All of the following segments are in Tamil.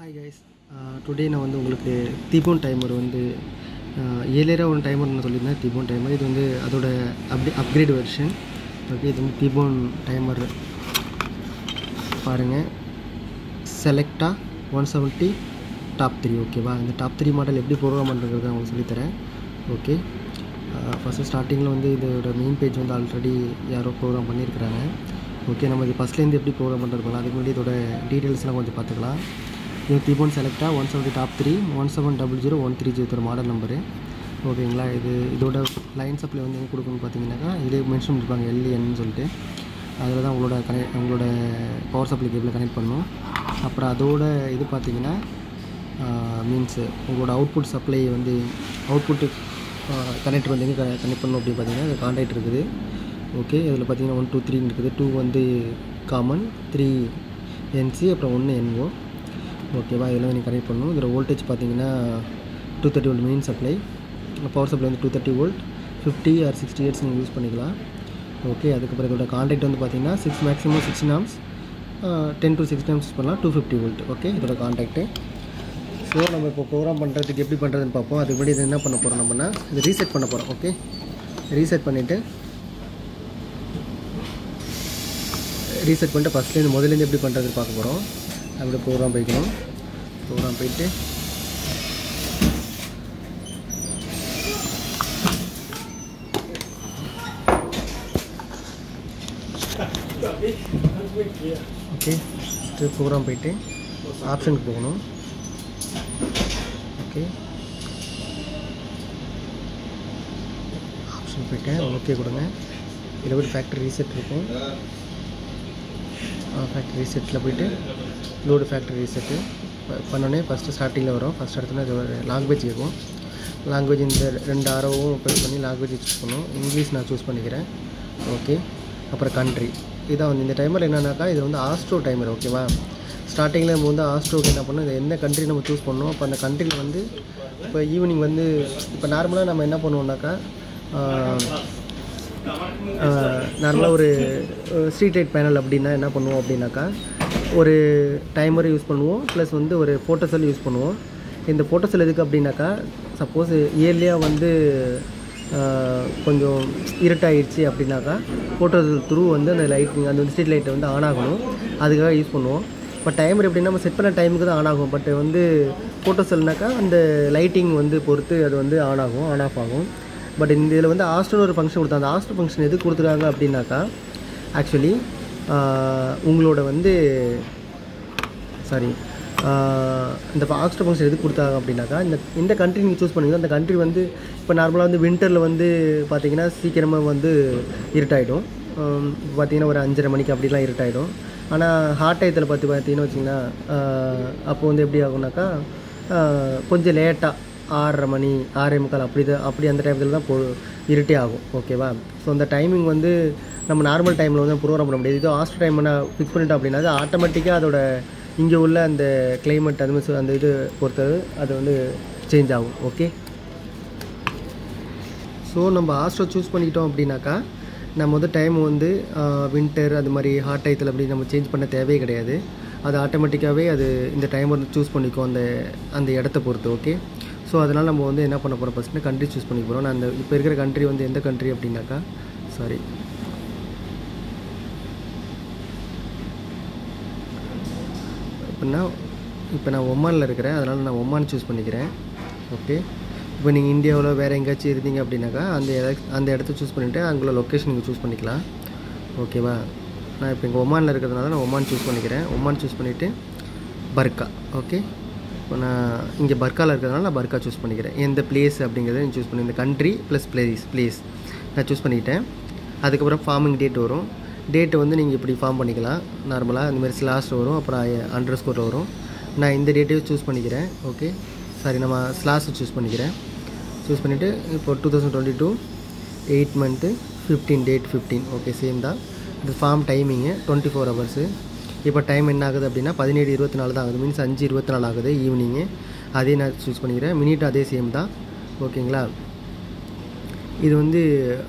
ஹாய் கைஸ் டுடே நான் வந்து உங்களுக்கு தீபோன் டைமர் வந்து ஏழியராக ஒரு டைமர் நான் சொல்லியிருந்தேன் தீபோன் டைமர் இது வந்து அதோட அப்டே அப்கிரேட் வெர்ஷன் ஓகே இது வந்து தீபோன் டைமர் பாருங்கள் Selekta one seventy top three ஓகேவா இந்த டாப் த்ரீ மாடல் எப்படி ப்ரோக்ராம் பண்ணுறது உங்களுக்கு சொல்லித்தரேன் ஓகே ஃபஸ்ட்டு ஸ்டார்டிங்கில் வந்து இதோட மெயின் பேஜ் வந்து ஆல்ரெடி யாரோ ப்ரோக்ராம் பண்ணியிருக்கிறாங்க ஓகே நம்ம இது ஃபஸ்ட்லேருந்து எப்படி ப்ரோக்ராம் பண்ணுறது போகலாம் அதுக்கு முன்னாடி இதோட டீட்டெயில்ஸ்லாம் கொஞ்சம் பார்த்துக்கலாம் இது தீபோன் செலக்டாக one seventy top three one seven double zero one three zero model number ஓகேங்களா இது இதோட லைன் சப்ளை வந்து எங்கே கொடுக்கணும்னு பார்த்தீங்கன்னாக்கா இதே மென்ஷன் பண்ணியிருப்பாங்க எல்இஎன்னு சொல்லிட்டு அதில் தான் உங்களோட கனெக்ட் உங்களோட பவர் சப்ளை கேபிள் கனெக்ட் பண்ணும் அப்புறம் அதோட இது பார்த்தீங்கன்னா மீன்ஸ் உங்களோட அவுட்புட் சப்ளை வந்து அவுட்புட்டு கனெக்டர் வந்து எங்கே கனெக்ட் பண்ணணும் அப்படின்னு பார்த்தீங்கன்னா கான்டாக்ட் இருக்குது ஓகே இதில் பார்த்தீங்கன்னா ஒன் டூ த்ரீன்னு இருக்குது டூ வந்து காமன் த்ரீ என்சி அப்புறம் ஒன்று என்ஓ ஓகேவா இதெல்லாம் நீங்கள் கனெக்ட் பண்ணணும் இதில் வோல்டேஜ் பார்த்தீங்கன்னா two thirty volt main supply power supply வந்து two thirty volt fifty or sixty years நீங்கள் யூஸ் பண்ணிக்கலாம் ஓகே அதுக்கப்புறம் இதோட கான்டாக்ட் வந்து பார்த்தீங்கன்னா six maximum six norms ten to six norms பண்ணலாம் டூ ஃபிஃப்டி வோல்ட் ஓகே இதோட கான்டாக்ட்டு ஸோ நம்ம இப்போ ப்ரோக்ராம் பண்ணுறதுக்கு எப்படி பண்ணுறதுன்னு பார்ப்போம் அதுக்கு முன்னாடி இது என்ன பண்ண போகிறோம் நம்மனா இது ரீசெட் பண்ண போகிறோம் ஓகே ரீசெட் பண்ணிவிட்டு ரீசெட் பண்ணிட்டு ஃபஸ்ட்லேருந்து முதலேருந்து எப்படி பண்ணுறது பார்க்க போகிறோம் அப்படியே ப்ரோக்ராம் போய்க்கணும் ப்ரோக்ராம் போயிட்டு ஓகே ப்ரோக்ராம் போயிட்டு ஆப்ஷனுக்கு போகணும் ஓகே ஆப்ஷன் போயிட்டேன் ஓகே கொடுங்க இதில் போய்ட்டு ஃபேக்ட்ரி ரீசெட் இருக்கும் ஃபேக்ட்ரி ரீசெட்டில் போயிட்டு லோடு ஃபேக்ட்ரி ரீசெட்டு பண்ணோடனே ஃபஸ்ட்டு ஸ்டார்டிங்கில் வரும் ஃபஸ்ட் இடத்துல இது ஒரு லாங்குவேஜ் கேட்கும் லாங்குவேஜ் இந்த ரெண்டு ஆரோவும் ப்ரெஸ் பண்ணி லாங்குவேஜ் சூஸ் பண்ணும் இங்கிலீஷ் நான் சூஸ் பண்ணிக்கிறேன் ஓகே அப்புறம் கண்ட்ரி இதான் வந்து இந்த டைமர் என்னன்னாக்கா இது வந்து ஆஸ்ட்ரோ டைமர் ஓகேவா ஸ்டார்டிங்கில் நம்ம வந்து ஆஸ்ட்ரோக்கு என்ன பண்ணோம் இது எந்த கண்ட்ரி நம்ம சூஸ் பண்ணோம் அப்போ அந்த கண்ட்ரியில் வந்து இப்போ ஈவினிங் வந்து இப்போ நார்மலாக நம்ம என்ன பண்ணுவோம்னாக்கா நார்மலாக ஒரு ஸ்ட்ரீட் லைட் பேனல் அப்படின்னா என்ன பண்ணுவோம் அப்படின்னாக்கா ஒரு டைமர் யூஸ் பண்ணுவோம் ப்ளஸ் வந்து ஒரு ஃபோட்டோ செல் யூஸ் பண்ணுவோம் இந்த ஃபோட்டோ செல் எதுக்கு அப்படின்னாக்கா சப்போஸ் இயர்லியாக வந்து கொஞ்சம் இருட்டாயிடுச்சு அப்படின்னாக்கா ஃபோட்டோ செல் த்ரூ வந்து அந்த லைட்டிங் அந்த வந்து ஸ்ட்ரீட் லைட்டை வந்து ஆன் ஆகணும் அதுக்காக யூஸ் பண்ணுவோம் இப்போ டைமர் எப்படின்னா நம்ம செட் பண்ண டைமுக்கு தான் ஆன் ஆகும் பட் வந்து ஃபோட்டோ செல்னாக்கா அந்த லைட்டிங் வந்து பொறுத்து அது வந்து ஆன் ஆகும் ஆன் ஆஃப் ஆகும் பட் இந்த இதில் வந்து ஹாஸ்டல் ஒரு ஃபங்க்ஷன் கொடுத்தாங்க அந்த ஹாஸ்டல் ஃபங்க்ஷன் எது கொடுத்துருக்காங்க அப்படின்னாக்கா ஆக்சுவலி உங்களோட வந்து சாரி இந்த ஹாஸ்டல் ஃபங்க்ஷன் எது கொடுத்தாங்க அப்படின்னாக்கா இந்த இந்த கண்ட்ரி நீங்கள் சூஸ் பண்ணுவீங்க அந்த கண்ட்ரி வந்து இப்போ நார்மலாக வந்து வின்டரில் வந்து பார்த்தீங்கன்னா சீக்கிரமாக வந்து இருட்டாயிடும் பார்த்தீங்கன்னா ஒரு அஞ்சரை மணிக்கு அப்படிலாம் இருட்டாயிடும் ஆனால் ஹாட் டயத்தில் பார்த்து பார்த்தீங்கன்னா வச்சிங்கன்னா அப்போ வந்து எப்படி ஆகும்னாக்கா கொஞ்சம் லேட்டாக ஆறரை மணி ஆறே முக்கால் அப்படி தான் அப்படி அந்த டைமில் தான் போ இருட்டே ஆகும் ஓகேவா ஸோ அந்த டைமிங் வந்து நம்ம நார்மல் டைமில் வந்து ப்ரோக்ராம் பண்ண முடியாது இதோ ஹாஸ்டல் டைம் நான் ஃபிக்ஸ் பண்ணிட்டோம் அப்படின்னா அது ஆட்டோமேட்டிக்காக அதோட இங்கே உள்ள அந்த கிளைமேட் அது மாதிரி அந்த இது பொறுத்தது அது வந்து சேஞ்ச் ஆகும் ஓகே ஸோ நம்ம ஹாஸ்டல் சூஸ் பண்ணிக்கிட்டோம் அப்படின்னாக்கா நம்ம வந்து டைம் வந்து வின்டர் அது மாதிரி ஹாட் டயத்தில் அப்படி நம்ம சேஞ்ச் பண்ண தேவையே கிடையாது அது ஆட்டோமேட்டிக்காகவே அது இந்த டைம் வந்து சூஸ் பண்ணிக்கும் அந்த அந்த இடத்த பொறுத்து ஓகே ஸோ அதனால் நம்ம வந்து என்ன பண்ண போகிறோம் ஃபஸ்ட்டு கண்ட்ரி சூஸ் பண்ணி போகிறோம் நான் அந்த இப்போ இருக்கிற கண்ட்ரி வந்து எந்த கண்ட்ரி அப்படின்னாக்கா சாரி இப்போனா இப்போ நான் ஒமானில் இருக்கிறேன் அதனால் நான் ஒமான் சூஸ் பண்ணிக்கிறேன் ஓகே இப்போ நீங்கள் இந்தியாவில் வேறு எங்கேயாச்சும் இருந்தீங்க அப்படின்னாக்கா அந்த அந்த இடத்த சூஸ் பண்ணிவிட்டு அங்கே லொக்கேஷன் நீங்கள் சூஸ் பண்ணிக்கலாம் ஓகேவா நான் இப்போ இங்கே ஒமானில் இருக்கிறதுனால நான் ஒமான் சூஸ் பண்ணிக்கிறேன் ஒமான் சூஸ் பண்ணிவிட்டு பர்க்கா ஓகே இப்போ நான் இங்கே பர்க்காவில் இருக்கிறதுனால நான் பர்க்கா சூஸ் பண்ணிக்கிறேன் எந்த பிளேஸ் அப்படிங்கிறத நான் சூஸ் பண்ணி இந்த கண்ட்ரி ப்ளஸ் பிளேஸ் பிளேஸ் நான் சூஸ் பண்ணிக்கிட்டேன் அதுக்கப்புறம் ஃபார்மிங் டேட் வரும் டேட்டு வந்து நீங்கள் இப்படி ஃபார்ம் பண்ணிக்கலாம் நார்மலாக இந்தமாதிரி ஸ்லாஸ்ட் வரும் அப்புறம் அண்டர் ஸ்கோர் வரும் நான் இந்த டேட்டையும் சூஸ் பண்ணிக்கிறேன் ஓகே சாரி நம்ம ஸ்லாஸை சூஸ் பண்ணிக்கிறேன் சூஸ் பண்ணிவிட்டு இப்போ two thousand twenty two eight month fifteen date fifteen okay same தான் இது form timing twenty four hours இப்போ டைம் என்ன ஆகுது அப்படின்னா பதினேழு இருபத்தி நாலு தான் ஆகுது மீன்ஸ் அஞ்சு இருபத்தி நாலு ஆகுது ஈவினிங்கு அதே நான் சூஸ் பண்ணிக்கிறேன் மினிட் அதே சேம் தான் ஓகேங்களா இது வந்து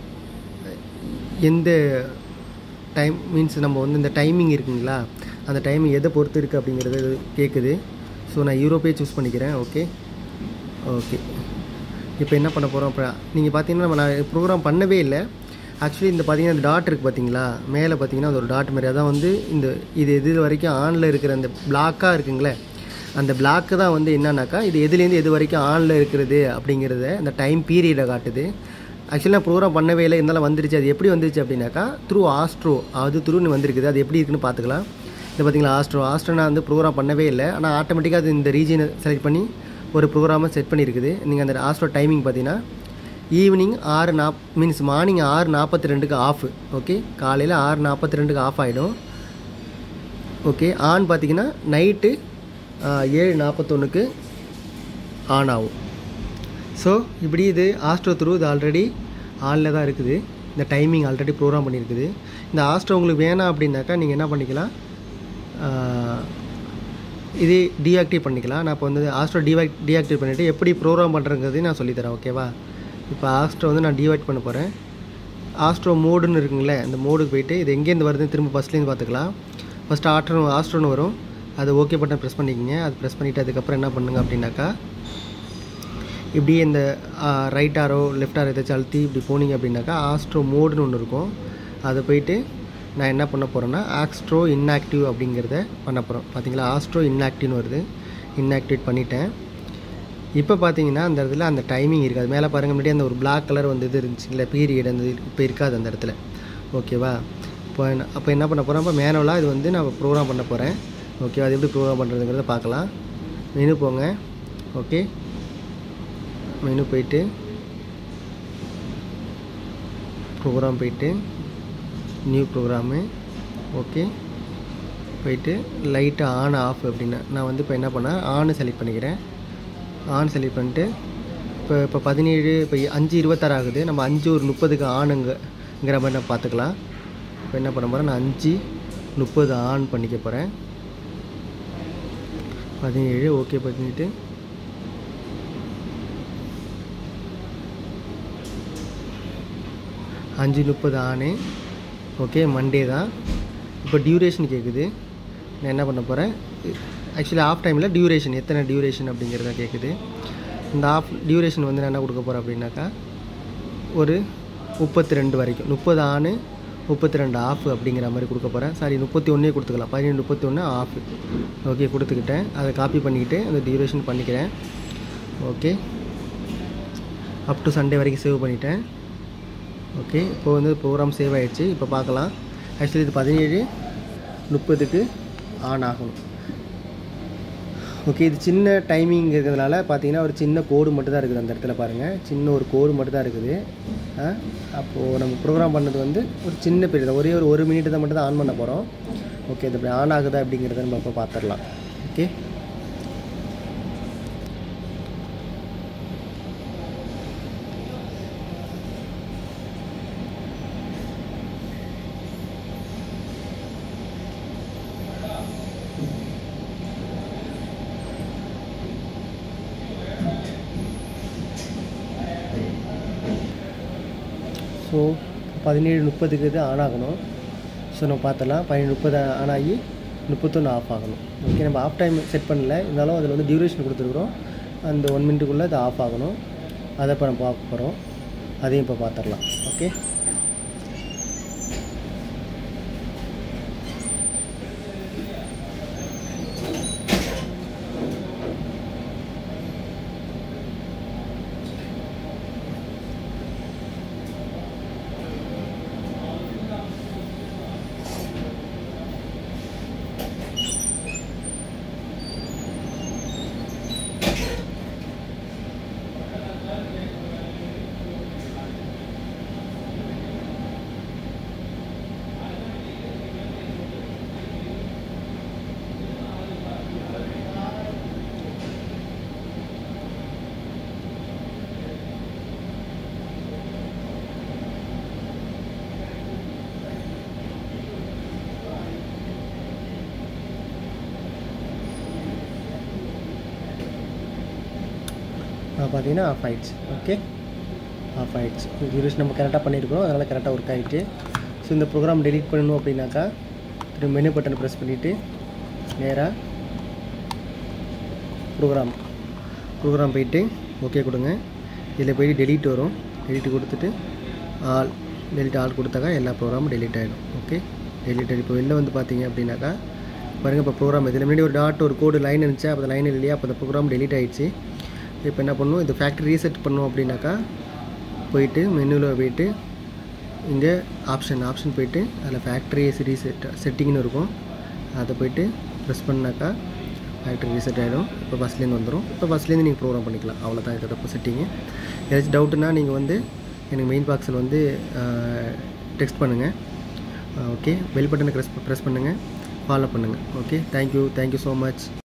எந்த டைம் மீன்ஸ் நம்ம வந்து இந்த டைமிங் இருக்குங்களா அந்த டைமிங் எதை பொறுத்து இருக்குது அப்படிங்கிறது கேட்குது ஸோ நான் யூரோப்பே சூஸ் பண்ணிக்கிறேன் ஓகே ஓகே இப்போ என்ன பண்ண போகிறோம் இப்போ நீங்கள் பார்த்தீங்கன்னா நம்ம நான் ப்ரோக்ராம் பண்ணவே இல்லை ஆக்சுவலி இந்த பார்த்தீங்கன்னா இந்த டாட் இருக்குது பார்த்தீங்களா மேலே பார்த்தீங்கன்னா அது ஒரு டாட் மாதிரி அதான் வந்து இந்த இது எது வரைக்கும் ஆனில் இருக்கிற அந்த பிளாக்காக இருக்குங்களே அந்த பிளாக்கு தான் வந்து என்னன்னாக்கா இது எதுலேருந்து எது வரைக்கும் ஆனில் இருக்கிறது அப்படிங்கிறத அந்த டைம் பீரியடை காட்டுது ஆக்சுவலி நான் ப்ரோக்ராம் பண்ணவே இல்லை இருந்தாலும் வந்துருச்சு அது எப்படி வந்துருச்சு அப்படின்னாக்கா த்ரூ ஆஸ்ட்ரோ அது த்ரூன்னு வந்திருக்குது அது எப்படி இருக்குன்னு பார்த்துக்கலாம் இது பார்த்தீங்களா ஆஸ்ட்ரோ ஆஸ்ட்ரோ நான் வந்து ப்ரோக்ராம் பண்ணவே இல்லை ஆனால் ஆட்டோமேட்டிக்காக அது இந்த ரீஜனை செலக்ட் பண்ணி ஒரு ப்ரோக்ராமை செட் பண்ணியிருக்குது நீங்கள் அந்த ஆஸ்ட்ரோ டைமிங் பார்த்தீங்கன்னா ஈவினிங் ஆறு நாப் மீன்ஸ் மார்னிங் ஆறு நாற்பத்தி ரெண்டுக்கு ஆஃப் ஓகே காலையில் ஆறு நாற்பத்தி ரெண்டுக்கு ஆஃப் ஆகிடும் ஓகே ஆன் பார்த்தீங்கன்னா நைட்டு ஏழு நாற்பத்தொன்றுக்கு ஆன் ஆகும் ஸோ இப்படி இது ஆஸ்ட்ரோ த்ரூ இது ஆல்ரெடி ஆனில் தான் இருக்குது இந்த டைமிங் ஆல்ரெடி ப்ரோக்ராம் பண்ணியிருக்குது இந்த ஆஸ்ட்ரோ உங்களுக்கு வேணாம் அப்படின்னாக்கா நீங்கள் என்ன பண்ணிக்கலாம் ஆஹ், இது டீஆக்டிவ் பண்ணிக்கலாம் நான் இப்போ வந்து ஆஸ்ட்ரோ டிஆக் டீஆக்டிவ் பண்ணிவிட்டு எப்படி ப்ரோக்ராம் பண்ணுறங்கிறதையும் நான் சொல்லித்தரேன் ஓகேவா இப்போ ஆஸ்ட்ரோ வந்து நான் டிவைட் பண்ண போகிறேன் ஆஸ்ட்ரோ மோடுன்னு இருக்குங்களே அந்த மோடுக்கு போயிட்டு இது எங்கேருந்து வருதுன்னு திரும்ப ஃபஸ்ட்லேருந்து பார்த்துக்கலாம் ஃபஸ்ட்டு ஆஸ்ட்ரோ ஆஸ்ட்ரோன்னு வரும் அது ஓகே பட்டன் ப்ரெஸ் பண்ணிக்கங்க அது ப்ரெஸ் பண்ணிவிட்டு அதுக்கப்புறம் என்ன பண்ணுங்க அப்படின்னாக்கா இப்படியே இந்த ரைட் ஆரோ லெஃப்ட் ஆரோ ஏதாச்சும் அழுத்தி இப்படி போனீங்க அப்படின்னாக்கா ஆஸ்ட்ரோ மோடுன்னு ஒன்று இருக்கும் அதை போயிட்டு நான் என்ன பண்ண போகிறேன்னா ஆக்ஸ்ட்ரோ இன்ஆக்டிவ் அப்படிங்கிறத பண்ண போகிறோம் பார்த்தீங்களா ஆஸ்ட்ரோ இன்ஆக்டிவ்னு வருது இன்ஆக்டிவேட் பண்ணிட்டேன் இப்போ பார்த்தீங்கன்னா அந்த இடத்துல அந்த டைமிங் இருக்காது மேலே பாருங்க முன்னாடி அந்த ஒரு Black கலர் வந்து இது இருந்துச்சு இல்லை பீரியட் அந்த இப்போ இருக்காது அந்த இடத்துல ஓகேவா இப்போ என்ன- அப்போ என்ன பண்ண போகிறோம் அப்போ மேனுவலாக இது வந்து நான் ப்ரோக்ராம் பண்ண போகிறேன் ஓகே அது எப்படி ப்ரோக்ராம் பண்ணுறதுங்கிறத பார்க்கலாம் மெனு போங்க ஓகே மெனு போயிட்டு ப்ரோக்ராம் போயிட்டு நியூ ப்ரோக்ராமு ஓகே போயிட்டு லைட்டு ஆன் ஆஃப் அப்படின்னா நான் வந்து இப்போ என்ன பண்ணேன் ஆன் செலக்ட் பண்ணிக்கிறேன் ஆன் செலக்ட் பண்ணிட்டு இப்போ இப்போ பதினேழு இப்போ அஞ்சு இருபத்தாறு ஆகுது நம்ம அஞ்சு ஒரு முப்பதுக்கு ஆணுங்கிற மாதிரி நான் பார்த்துக்கலாம் இப்போ என்ன பண்ண போகிறேன் நான் அஞ்சு முப்பது ஆன் பண்ணிக்க போகிறேன் பதினேழு ஓகே பண்ணிட்டு அஞ்சு முப்பது ஆனு ஓகே மண்டே தான் இப்போ டியூரேஷன் கேட்குது நான் என்ன பண்ண போகிறேன் ஆக்சுவலி ஆஃப் டைமில் டியூரேஷன் எத்தனை டியூரேஷன் அப்படிங்கிறத கேட்குது இந்த ஆஃப் டியூரேஷன் வந்து நான் என்ன கொடுக்க போகிறேன் அப்படின்னாக்கா ஒரு முப்பத்தி ரெண்டு வரைக்கும் முப்பது ஆணு முப்பத்தி ரெண்டு ஆஃப் அப்படிங்கிற மாதிரி கொடுக்க போகிறேன் சாரி முப்பத்தி ஒன்றே கொடுத்துக்கலாம் பதினேழு முப்பத்தி ஒன்று ஆஃப் ஓகே கொடுத்துக்கிட்டேன் அதை காப்பி பண்ணிக்கிட்டு அந்த டியூரேஷன் பண்ணிக்கிறேன் ஓகே அப் டு சண்டே வரைக்கும் சேவ் பண்ணிட்டேன் ஓகே இப்போ வந்து ப்ரோக்ராம் சேவ் ஆயிடுச்சு இப்போ பார்க்கலாம் ஆக்சுவலி இது பதினேழு முப்பதுக்கு ஆன் ஆகணும் ஓகே இது சின்ன டைமிங் இருக்கிறதுனால பார்த்தீங்கன்னா ஒரு சின்ன கோடு மட்டும் தான் இருக்குது அந்த இடத்துல பாருங்கள் சின்ன ஒரு கோடு மட்டும் தான் இருக்குது ஆ அப்போது நம்ம ப்ரோக்ராம் பண்ணது வந்து ஒரு சின்ன பீரியட் ஒரே ஒரு ஒரு மினிட் தான் மட்டும் தான் ஆன் பண்ண போகிறோம் ஓகே இது இப்படி ஆன் ஆகுதா அப்படிங்கிறத நம்ம இப்போ பார்த்துடலாம் ஓகே ஸோ பதினேழு முப்பதுக்கு இது ஆன் ஆகணும் ஸோ நம்ம பார்த்தலாம் பதினேழு முப்பது ஆன் ஆகி முப்பத்தொன்று ஆஃப் ஆகணும் ஓகே நம்ம ஆஃப் டைம் செட் பண்ணல இருந்தாலும் அதில் வந்து டியூரேஷன் கொடுத்துருக்குறோம் அந்த ஒன் மினிட்டுக்குள்ளே அது ஆஃப் ஆகணும் அதை இப்போ நம்ம பார்க்க போகிறோம் அதையும் இப்போ பார்த்துடலாம் ஓகே பார்த்தீங்கன்னா ஆஃப் ஆயிடுச்சு ஓகே ஆஃப் ஆயிடுச்சு டியூரேஷன் நம்ம கரெக்டாக பண்ணியிருக்கோம் அதனால் கரெக்டாக ஒர்க் ஆகிட்டு ஸோ இந்த ப்ரோக்ராம் டெலீட் பண்ணணும் அப்படின்னாக்கா திரும்ப மெனு பட்டன் ப்ரெஸ் பண்ணிவிட்டு நேராக ப்ரோக்ராம் ப்ரோக்ராம் போயிட்டு ஓகே கொடுங்க இதில் போயிட்டு delete வரும் delete கொடுத்துட்டு ஆல் delete ஆல் கொடுத்தாக்கா எல்லா ப்ரோக்ராமும் delete ஆகிடும் ஓகே delete இப்போ வெளில வந்து பார்த்தீங்க அப்படின்னாக்கா பாருங்கள் இப்போ ப்ரோக்ராம் இதில் முன்னாடி ஒரு டாட் ஒரு கோடு லைன் இருந்துச்சு அப்போ லைன் இல்லையா அப்போ அந்த ப்ரோக்ராம் delete ஆயிடுச்சு இப்போ என்ன பண்ணணும் இந்த ஃபேக்ட்ரி ரீசெட் பண்ணோம் அப்படின்னாக்கா போயிட்டு மெனுவில் போயிட்டு இங்கே ஆப்ஷன் ஆப்ஷன் போயிட்டு அதில் ஃபேக்ட்ரி ரீசெட் செட்டிங்னு இருக்கும் அதை போயிட்டு ப்ரெஸ் பண்ணாக்கா ஃபேக்ட்ரி ரீசெட் ஆகிடும் இப்போ ஃபஸ்ட்லேருந்து வந்துடும் இப்போ ஃபஸ்ட்லேருந்து நீங்கள் ப்ரோக்ராம் பண்ணிக்கலாம் அவ்வளோதான் இதோட இப்போ செட்டிங்கு ஏதாச்சும் டவுட்டுன்னா நீங்கள் வந்து எனக்கு மெயின் பாக்ஸில் வந்து டெக்ஸ்ட் பண்ணுங்கள் ஓகே பெல் பட்டனை ப்ரெஸ் ப்ரெஸ் பண்ணுங்கள் ஃபாலோ பண்ணுங்கள் okay thank you thank you so much